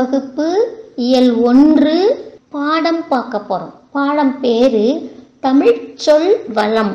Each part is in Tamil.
வகுப்பு இயல் ஒன்று பாடம் பார்க்க போறோம் பாடம் பேரு தமிழ் சொல் வளம்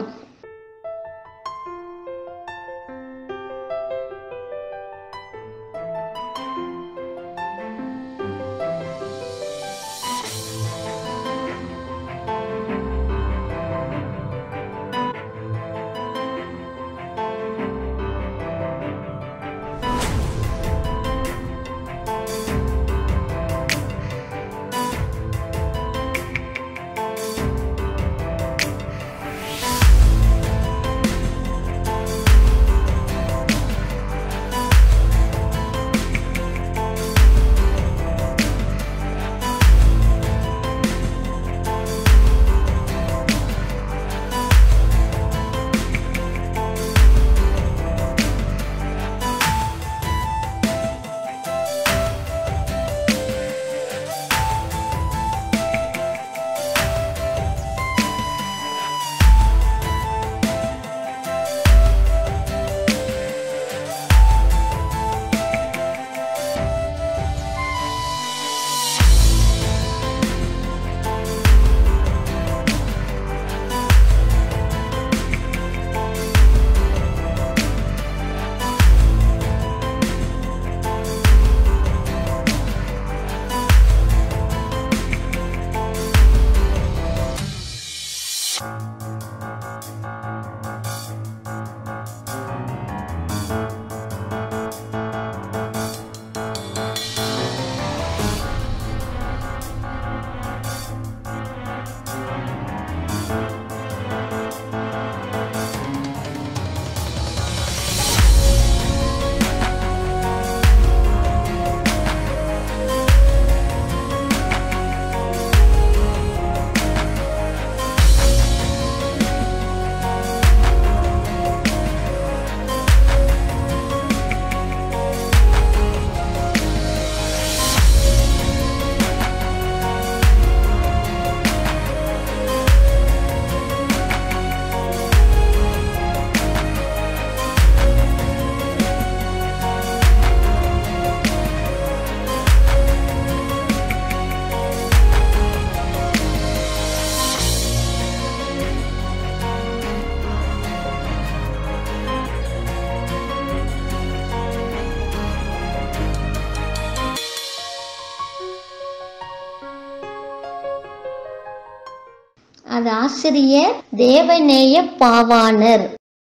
அது ஆசிரியர் தேவநேய பாவாணர்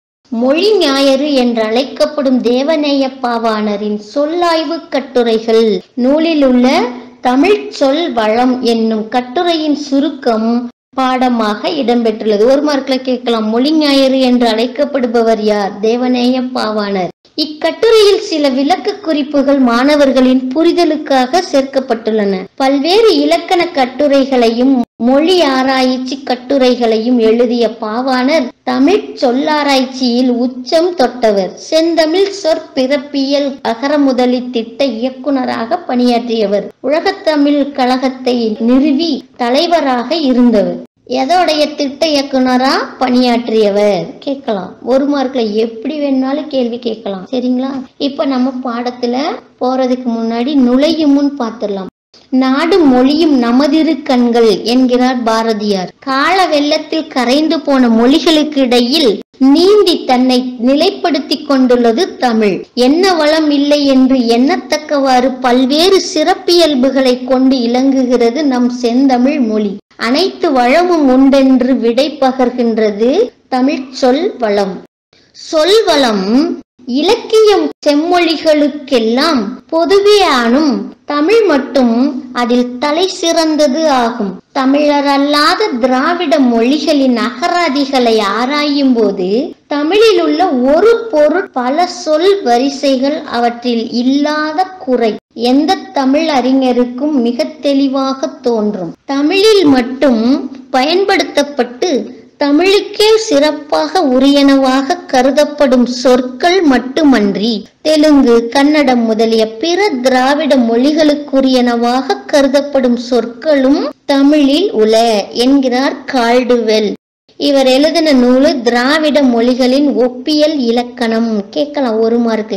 மொழி ஞாயிறு என்று அழைக்கப்படும் தேவநேய பாவாணரின் சொல்லாய்வு கட்டுரைகள் நூலில் உள்ள தமிழ் சொல் வளம் என்னும் கட்டுரையின் சுருக்கம் பாடமாக இடம்பெற்றுள்ளது ஒரு மார்க்ல கேட்கலாம் மொழி ஞாயிறு என்று அழைக்கப்படுபவர் யார் தேவநேய பாவாணர் இக்கட்டுரையில் சில விளக்க குறிப்புகள் மாணவர்களின் புரிதலுக்காக சேர்க்கப்பட்டுள்ளன பல்வேறு இலக்கண கட்டுரைகளையும் மொழி ஆராய்ச்சி கட்டுரைகளையும் எழுதிய பாவாணர் தமிழ் சொல்லாராய்ச்சியில் உச்சம் தொட்டவர் செந்தமிழ் சொற்பிறப்பியல் அகரமுதலி திட்ட இயக்குனராக பணியாற்றியவர் உலகத்தமிழ் கழகத்தை நிறுவி தலைவராக இருந்தவர் எதோடைய திட்ட இயக்குனரா பணியாற்றியவர் கேட்கலாம் ஒரு மார்க்ல எப்படி வேணாலும் கேள்வி கேட்கலாம் சரிங்களா இப்ப நம்ம பாடத்துல போறதுக்கு முன்னாடி நுழையும் முன் பார்த்துடலாம் நாடு மொழியும் நமதிரு கண்கள் என்கிறார் பாரதியார் கால வெள்ளத்தில் கரைந்து போன மொழிகளுக்கு இடையில் நீந்தி தன்னை நிலைப்படுத்திக் கொண்டுள்ளது தமிழ் என்ன வளம் இல்லை என்று எண்ணத்தக்கவாறு பல்வேறு சிறப்பியல்புகளை கொண்டு இலங்குகிறது நம் செந்தமிழ் மொழி அனைத்து வளமும் உண்டென்று விடை பகர்கின்றது தமிழ் சொல் வளம் சொல் வளம் இலக்கியம் செம்மொழிகளுக்கெல்லாம் பொதுவே ஆனும் தமிழ் மட்டும் அதில் தலை சிறந்தது ஆகும் தமிழர் அல்லாத திராவிட மொழிகளின் அகராதிகளை ஆராயும் போது தமிழில் உள்ள ஒரு பொருள் பல சொல் வரிசைகள் அவற்றில் இல்லாத குறை எந்த தமிழ் அறிஞருக்கும் மிக தெளிவாக தோன்றும் தமிழில் மட்டும் பயன்படுத்தப்பட்டு தமிழுக்கே சிறப்பாக உரியனவாக கருதப்படும் சொற்கள் மட்டுமன்றி தெலுங்கு கன்னடம் முதலிய பிற திராவிட மொழிகளுக்குரியனவாக கருதப்படும் சொற்களும் தமிழில் உள என்கிறார் கால்டுவெல் இவர் எழுதின நூலு திராவிட மொழிகளின் ஒப்பியல் இலக்கணம் கேட்கலாம் ஒரு மார்க்ல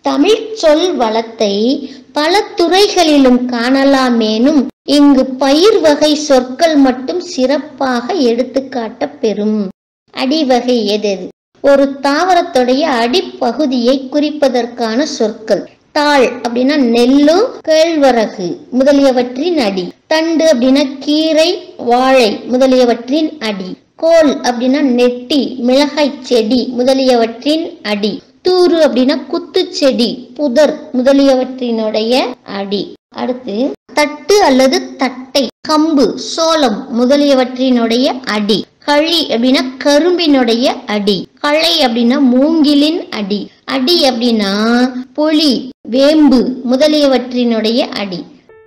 தமிழ் சொல் வளத்தை பல துறைகளிலும் காணலாமேனும் இங்கு பயிர் வகை சொற்கள் மட்டும் சிறப்பாக எடுத்துக்காட்டப் பெறும் அடிவகை எதெது ஒரு தாவரத்துடைய அடிப்பகுதியை குறிப்பதற்கான சொற்கள் தாள் அப்படின்னா நெல்லு கேழ்வரகு முதலியவற்றின் அடி தண்டு அப்படின்னா கீரை வாழை முதலியவற்றின் அடி கோல் அப்படின்னா நெட்டி மிளகாய் செடி முதலியவற்றின் அடி தூறு அப்படின்னா குத்து செடி புதர் முதலியவற்றினுடைய அடி அடுத்து தட்டு அல்லது தட்டை கம்பு சோளம் முதலியவற்றினுடைய அடி களி அப்படின்னா கரும்பினுடைய அடி களை அப்படின்னா மூங்கிலின் அடி அடி அப்படின்னா புலி வேம்பு முதலியவற்றினுடைய அடி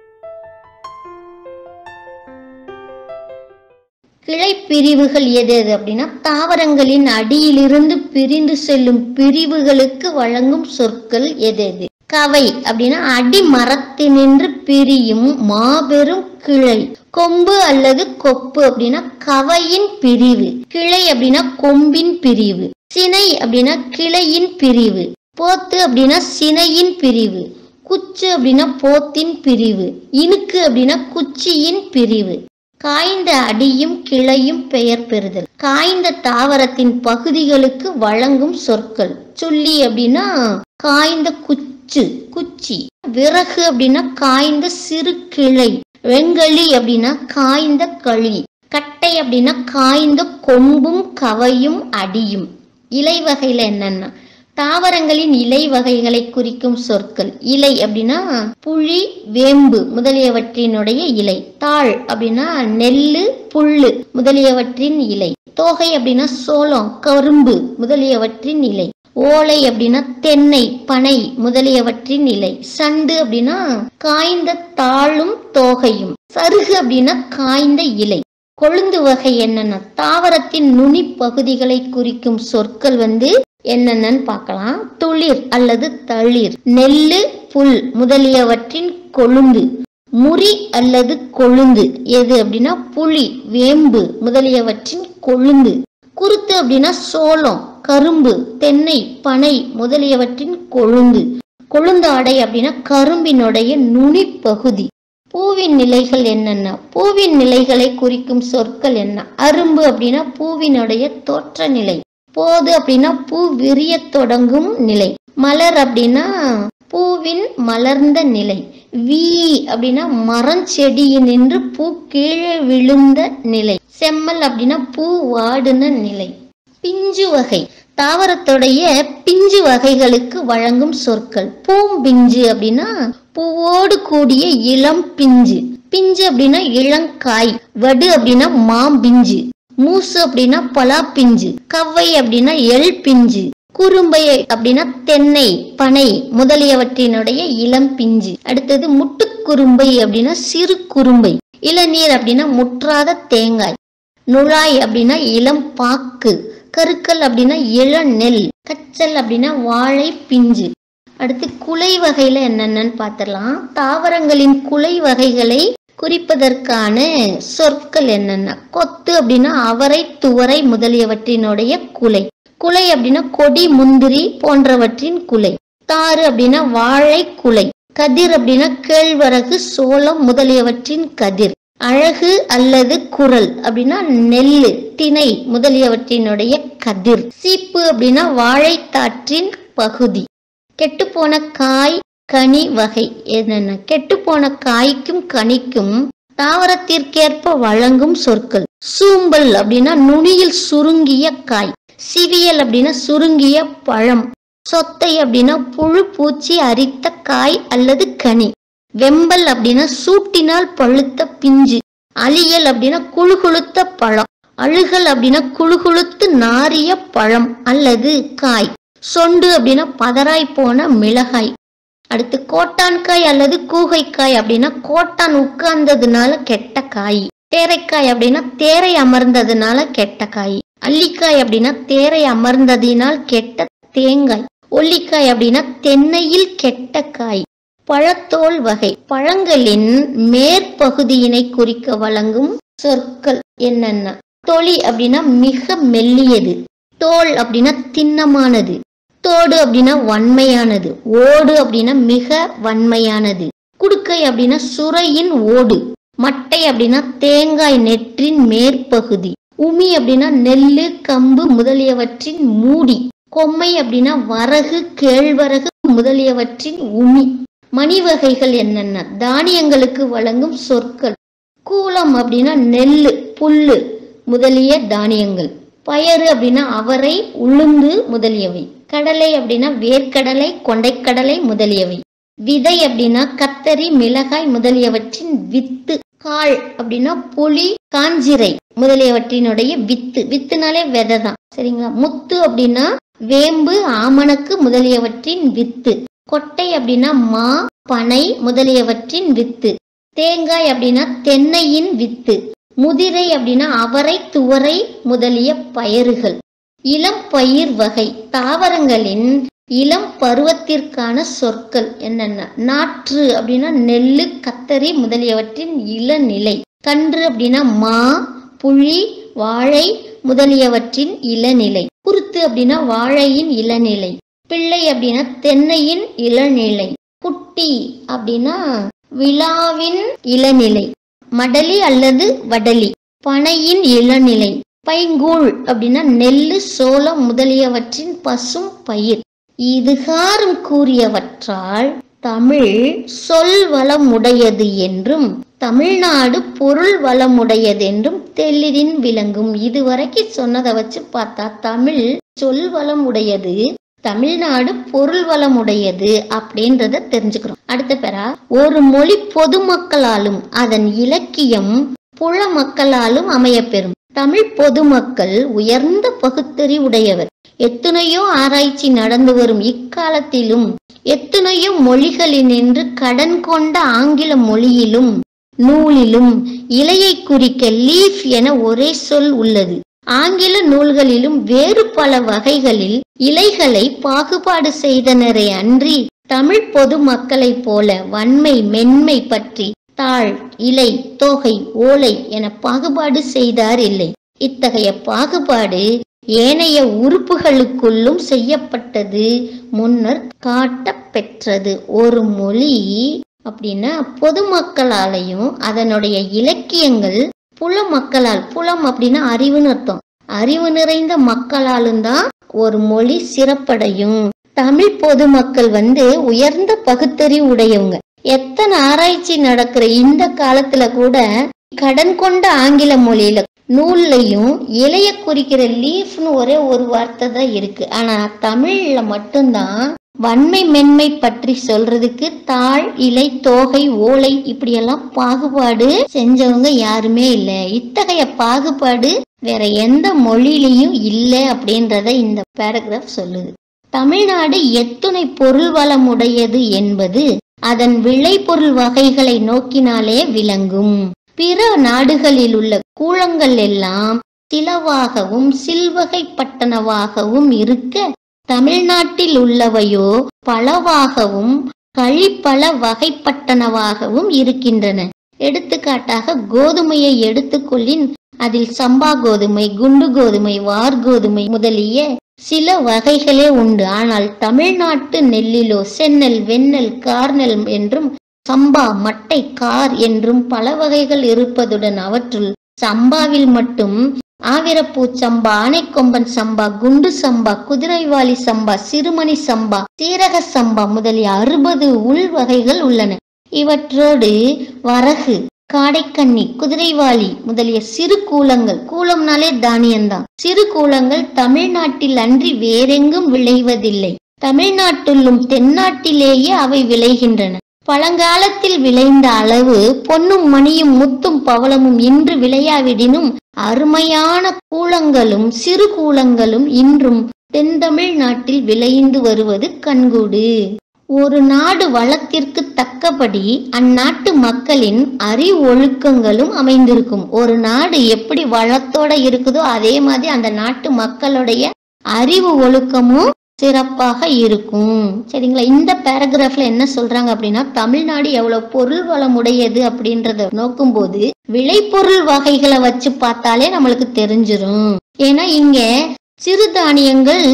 கிளை பிரிவுகள் எது எது அப்படின்னா தாவரங்களின் அடியிலிருந்து பிரிந்து செல்லும் பிரிவுகளுக்கு வழங்கும் சொற்கள் எது எது கவை அப்படின்னா அடி மரத்தினின்று பிரியும் மாபெரும் கிளை கொம்பு அல்லது கொப்பு அப்படின்னா கவையின் பிரிவு கிளை அப்படின்னா கொம்பின் பிரிவு சினை அப்படின்னா கிளையின் பிரிவு போத்து அப்படின்னா சினையின் பிரிவு குச்சு அப்படின்னா போத்தின் பிரிவு இனுக்கு அப்படின்னா குச்சியின் பிரிவு காய்ந்த அடியும் கிளையும் பெயர் பெறுதல் காய்ந்த தாவரத்தின் பகுதிகளுக்கு வழங்கும் சொற்கள் சொல்லி அப்படின்னா காய்ந்த குச்சு குச்சி விறகு அப்படின்னா காய்ந்த சிறு கிளை வெங்கலி அப்படின்னா காய்ந்த களி கட்டை அப்படின்னா காய்ந்த கொம்பும் கவையும் அடியும் இலை வகையில என்னன்னா தாவரங்களின் இலை வகைகளை குறிக்கும் சொற்கள் இலை அப்படின்னா புளி வேம்பு முதலியவற்றினுடைய இலை தாள் அப்படின்னா நெல்லு புல்லு முதலியவற்றின் இலை தோகை அப்படின்னா சோளம் கரும்பு முதலியவற்றின் இலை ஓலை அப்படின்னா தென்னை பனை முதலியவற்றின் இலை சண்டு அப்படின்னா காய்ந்த தாளும் தோகையும் சருகு அப்படின்னா காய்ந்த இலை கொழுந்து வகை என்னென்ன தாவரத்தின் நுனி பகுதிகளை குறிக்கும் சொற்கள் வந்து என்னென்னு பார்க்கலாம் துளிர் அல்லது தளிர் நெல்லு புல் முதலியவற்றின் கொழுந்து முறி அல்லது கொழுந்து எது அப்படின்னா புளி வேம்பு முதலியவற்றின் கொழுந்து குருத்து அப்படின்னா சோளம் கரும்பு தென்னை பனை முதலியவற்றின் கொழுந்து கொழுந்தாடை அப்படின்னா கரும்பினுடைய நுனி பகுதி பூவின் நிலைகள் என்னென்ன பூவின் நிலைகளை குறிக்கும் சொற்கள் என்ன அரும்பு அப்படின்னா பூவினுடைய தோற்ற நிலை போது அப்படின்னா பூ விரிய தொடங்கும் நிலை மலர் அப்படின்னா பூவின் மலர்ந்த நிலை வீ அப்படின்னா மரஞ்செடியினின்று பூ கீழே விழுந்த நிலை செம்மல் அப்படின்னா பூ வாடின நிலை பிஞ்சு வகை தாவரத்துடைய பிஞ்சு வகைகளுக்கு வழங்கும் சொற்கள் பூம்பிஞ்சு அப்படின்னா பூவோடு கூடிய இளம் பிஞ்சு பிஞ்சு அப்படின்னா இளங்காய் வடு அப்படின்னா மாம்பிஞ்சு மூசு அப்படின்னா பலா பிஞ்சு கவ்வை அப்படின்னா எள் பிஞ்சு குறும்பை அப்படின்னா தென்னை பனை முதலியவற்றினுடைய இளம் பிஞ்சு அடுத்தது முட்டுக்குறும்பை அப்படின்னா சிறு குறும்பை இளநீர் அப்படின்னா முற்றாத தேங்காய் நுழாய் அப்படின்னா இளம் பாக்கு கருக்கல் அப்படின்னா இளநெல் கச்சல் அப்படின்னா வாழை பிஞ்சு அடுத்து குலை வகையில என்னென்னு பார்த்துடலாம் தாவரங்களின் குலை வகைகளை குறிப்பதற்கான சொற்கள் என்னென்ன கொத்து அப்படின்னா அவரை துவரை முதலியவற்றினுடைய குலை குலை அப்படின்னா கொடி முந்திரி போன்றவற்றின் குலை தாறு அப்படின்னா வாழை குலை கதிர் அப்படின்னா கேழ்வரகு சோளம் முதலியவற்றின் கதிர் அழகு அல்லது குரல் அப்படின்னா நெல்லு திணை முதலியவற்றினுடைய கதிர் சீப்பு அப்படின்னா வாழைத்தாற்றின் பகுதி கெட்டுப்போன காய் கனி வகை என்னென்ன கெட்டுப்போன காய்க்கும் கனிக்கும் தாவரத்திற்கேற்ப வழங்கும் சொற்கள் சூம்பல் அப்படின்னா நுனியில் சுருங்கிய காய் சிவியல் அப்படின்னா சுருங்கிய பழம் சொத்தை அப்படின்னா புழு பூச்சி அரித்த காய் அல்லது கனி வெம்பல் அப்படின்னா சூட்டினால் பழுத்த பிஞ்சு அலியல் அப்படின்னா குழுகுழுத்த பழம் அழுகல் அப்படின்னா குழுகுழுத்து நாரிய பழம் அல்லது காய் சொண்டு அப்படின்னா பதராய் போன மிளகாய் அடுத்து கோட்டான்காய் அல்லது கூகைக்காய் அப்படின்னா கோட்டான் உட்கார்ந்ததுனால கெட்ட காய் தேரைக்காய் அப்படின்னா தேரை அமர்ந்ததுனால கெட்ட காய் அல்லிக்காய் அப்படின்னா தேரை அமர்ந்ததினால் கெட்ட தேங்காய் ஒல்லிக்காய் அப்படின்னா தென்னையில் கெட்ட காய் பழத்தோல் வகை பழங்களின் மேற்பகுதியினை குறிக்க வழங்கும் சொற்கள் என்னென்ன தொளி அப்படின்னா மிக மெல்லியது தோல் அப்படின்னா திண்ணமானது தோடு அப்படின்னா வன்மையானது ஓடு அப்படின்னா மிக வன்மையானது குடுக்கை அப்படின்னா சுரையின் ஓடு மட்டை அப்படின்னா தேங்காய் நெற்றின் மேற்பகுதி உமி அப்படின்னா நெல்லு கம்பு முதலியவற்றின் மூடி கொம்மை அப்படின்னா வரகு கேழ்வரகு முதலியவற்றின் உமி மணி வகைகள் என்னென்ன தானியங்களுக்கு வழங்கும் சொற்கள் கூலம் அப்படின்னா நெல்லு புல்லு முதலிய தானியங்கள் பயறு அப்படின்னா அவரை உளுந்து முதலியவை கடலை அப்படின்னா வேர்க்கடலை கொண்டைக்கடலை முதலியவை விதை அப்படின்னா கத்தரி மிளகாய் முதலியவற்றின் வித்து காள் அப்படின்னா புளி காஞ்சிரை முதலியவற்றினுடைய வித்து வித்துனாலே விதை தான் சரிங்களா முத்து அப்படின்னா வேம்பு ஆமணக்கு முதலியவற்றின் வித்து கொட்டை அப்படின்னா மா பனை முதலியவற்றின் வித்து தேங்காய் அப்படின்னா தென்னையின் வித்து முதிரை அப்படின்னா அவரை துவரை முதலிய பயறுகள் இளம் பயிர் வகை தாவரங்களின் இளம் பருவத்திற்கான சொற்கள் என்னென்ன நாற்று அப்படின்னா நெல்லு கத்தரி முதலியவற்றின் இளநிலை கன்று அப்படின்னா மா புளி வாழை முதலியவற்றின் இளநிலை குருத்து அப்படின்னா வாழையின் இளநிலை பிள்ளை அப்படின்னா தென்னையின் இளநிலை குட்டி அப்படின்னா விழாவின் இளநிலை மடலி அல்லது வடலி பனையின் இளநிலை பைங்கூழ் அப்படின்னா நெல்லு சோளம் முதலியவற்றின் பசும் பயிர் இதுகாரும் கூறியவற்றால் தமிழ் சொல் வளமுடையது என்றும் தமிழ்நாடு பொருள் வளமுடையது என்றும் தெளிதின் விளங்கும் இதுவரைக்கும் சொன்னதை வச்சு பார்த்தா தமிழ் சொல் வளம் உடையது தமிழ்நாடு பொருள் வளமுடையது அப்படின்றத தெரிஞ்சுக்கிறோம் அடுத்த பெறா ஒரு மொழி பொதுமக்களாலும் அதன் இலக்கியம் புல மக்களாலும் அமையப்பெறும் தமிழ் பொதுமக்கள் உயர்ந்த பகுத்தறிவுடையவர் எத்தனையோ ஆராய்ச்சி நடந்து வரும் இக்காலத்திலும் எத்தனையோ மொழிகளினின்று கடன் கொண்ட ஆங்கில மொழியிலும் நூலிலும் இலையை குறிக்க லீஃப் என ஒரே சொல் உள்ளது ஆங்கில நூல்களிலும் வேறு பல வகைகளில் இலைகளை பாகுபாடு செய்தனரே அன்றி தமிழ் பொது மக்களைப் போல வன்மை மென்மை பற்றி தாழ் இலை தோகை ஓலை என பாகுபாடு செய்தார் இல்லை இத்தகைய பாகுபாடு ஏனைய உறுப்புகளுக்குள்ளும் செய்யப்பட்டது முன்னர் காட்டப் பெற்றது ஒரு மொழி அப்படின்னா பொதுமக்களாலையும் அதனுடைய இலக்கியங்கள் புல மக்களால் புலம் அப்படின்னா அறிவுன்னு அர்த்தம் அறிவு நிறைந்த மக்களாலும் தான் ஒரு மொழி சிறப்படையும் தமிழ் பொதுமக்கள் வந்து உயர்ந்த பகுத்தறிவு உடையவங்க எத்தனை ஆராய்ச்சி நடக்கிற இந்த காலத்துல கூட கடன் கொண்ட ஆங்கில மொழியில நூல்லையும் இலைய குறிக்கிற லீஃப்னு ஒரே ஒரு வார்த்தை தான் இருக்கு ஆனா தமிழ்ல மட்டும்தான் வன்மை மென்மை பற்றி சொல்றதுக்கு தாழ் இலை தோகை ஓலை இப்படியெல்லாம் பாகுபாடு செஞ்சவங்க யாருமே இல்லை இத்தகைய பாகுபாடு வேற எந்த மொழியிலையும் இல்லை அப்படின்றத இந்த பேராகிராஃப் சொல்லுது தமிழ்நாடு எத்துணை பொருள் வளமுடையது என்பது அதன் விளைபொருள் வகைகளை நோக்கினாலே விளங்கும் பிற நாடுகளில் உள்ள கூழங்கள் எல்லாம் சிலவாகவும் சில்வகைப்பட்டனவாகவும் இருக்க தமிழ்நாட்டில் உள்ளவையோ பலவாகவும் கழிப்பல வகைப்பட்டனவாகவும் இருக்கின்றன எடுத்துக்காட்டாக கோதுமையை எடுத்துக்கொள்ளின் அதில் சம்பா கோதுமை குண்டு கோதுமை வார்கோதுமை முதலிய சில வகைகளே உண்டு ஆனால் தமிழ்நாட்டு நெல்லிலோ செந்நெல் வெண்ணெல் கார்நெல் என்றும் சம்பா மட்டை கார் என்றும் பல வகைகள் இருப்பதுடன் அவற்றுள் சம்பாவில் மட்டும் ஆவிரப்பூ சம்பா ஆனைக்கொம்பன் சம்பா குண்டு சம்பா குதிரைவாலி சம்பா சிறுமணி சம்பா சீரக சம்பா முதலிய அறுபது உள் வகைகள் உள்ளன இவற்றோடு வரகு காடைக்கண்ணி குதிரைவாலி முதலிய சிறு கூலங்கள் கூலம்னாலே தானியம்தான் சிறு கூலங்கள் தமிழ்நாட்டில் அன்றி வேறெங்கும் விளைவதில்லை தமிழ்நாட்டிலும் தென்னாட்டிலேயே அவை விளைகின்றன பழங்காலத்தில் விளைந்த அளவு பொன்னும் மணியும் முத்தும் பவளமும் இன்று விளையாவிடினும் அருமையான கூலங்களும் சிறு கூலங்களும் இன்றும் தென்தமிழ் நாட்டில் விளைந்து வருவது கண்கூடு ஒரு நாடு வளத்திற்கு தக்கபடி அந்நாட்டு மக்களின் அறிவொழுக்கங்களும் அமைந்திருக்கும் ஒரு நாடு எப்படி வளத்தோட இருக்குதோ அதே மாதிரி அந்த நாட்டு மக்களுடைய அறிவு ஒழுக்கமும் சிறப்பாக இருக்கும் சரிங்களா இந்த பேராகிராஃப்ல என்ன சொல்றாங்க அப்படின்னா தமிழ்நாடு எவ்வளவு பொருள் வளம் உடையது அப்படின்றத நோக்கும்போது விளைபொருள் வகைகளை வச்சு பார்த்தாலே நம்மளுக்கு தெரிஞ்சிரும் ஏன்னா இங்க சிறுதானியங்கள்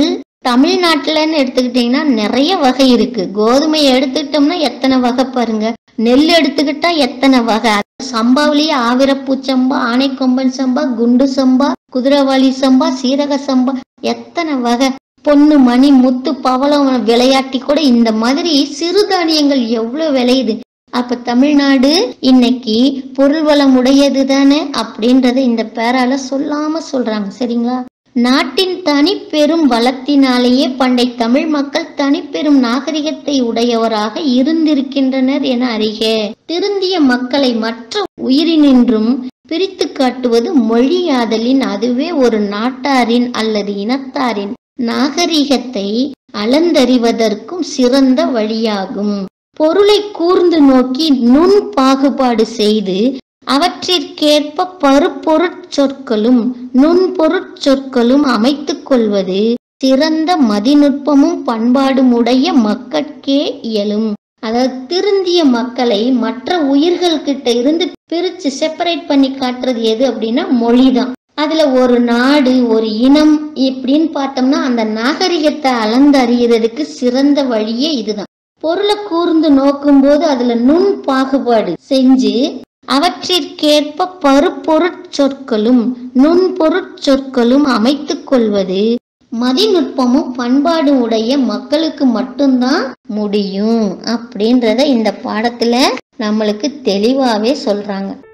தமிழ்நாட்டுலன்னு எடுத்துக்கிட்டீங்கன்னா நிறைய வகை இருக்கு கோதுமையை எடுத்துக்கிட்டோம்னா எத்தனை வகை பாருங்க நெல் எடுத்துக்கிட்டா எத்தனை வகை சம்பாவிலேயே ஆவிரப்பூ சம்பா ஆனைக்கொம்பன் சம்பா குண்டு சம்பா குதிரவாளி சம்பா சீரக சம்பா எத்தனை வகை பொண்ணு மணி முத்து பவளம் விளையாட்டி கூட இந்த மாதிரி சிறுதானியங்கள் எவ்வளவு விளையுது அப்ப தமிழ்நாடு இன்னைக்கு பொருள் வளம் உடையது தானே அப்படின்றத இந்த பேரால சொல்லாம சொல்றாங்க சரிங்களா நாட்டின் தனிப்பெரும் வளத்தினாலேயே பண்டை தமிழ் மக்கள் தனிப்பெரும் நாகரிகத்தை உடையவராக இருந்திருக்கின்றனர் என அறிக திருந்திய மக்களை மற்ற உயிரினின்றும் பிரித்து காட்டுவது மொழியாதலின் அதுவே ஒரு நாட்டாரின் அல்லது இனத்தாரின் நாகரிகத்தை அளந்தறிவதற்கும் சிறந்த வழியாகும் பொருளை கூர்ந்து நோக்கி நுண் பாகுபாடு செய்து அவற்றிற்கேற்ப பருப்பொருட் சொற்களும் நுண்பொருட் சொற்களும் அமைத்துக் கொள்வது சிறந்த மதிநுட்பமும் பண்பாடும் உடைய மக்கட்கே இயலும் அதாவது திருந்திய மக்களை மற்ற உயிர்கள் கிட்ட இருந்து பிரிச்சு செப்பரேட் பண்ணி காட்டுறது எது அப்படின்னா மொழிதான் அதுல ஒரு நாடு ஒரு இனம் இப்படின்னு பார்த்தோம்னா அந்த நாகரிகத்தை அளந்து அறியறதுக்கு சிறந்த வழியே இதுதான் பொருளை கூர்ந்து நோக்கும்போது அதுல நுண் பாகுபாடு செஞ்சு அவற்றிற்கேற்ப பருப்பொருட் சொற்களும் நுண்பொருட் சொற்களும் அமைத்துக் கொள்வது மதிநுட்பமும் பண்பாடும் உடைய மக்களுக்கு மட்டும்தான் முடியும் அப்படின்றத இந்த பாடத்துல நம்மளுக்கு தெளிவாவே சொல்றாங்க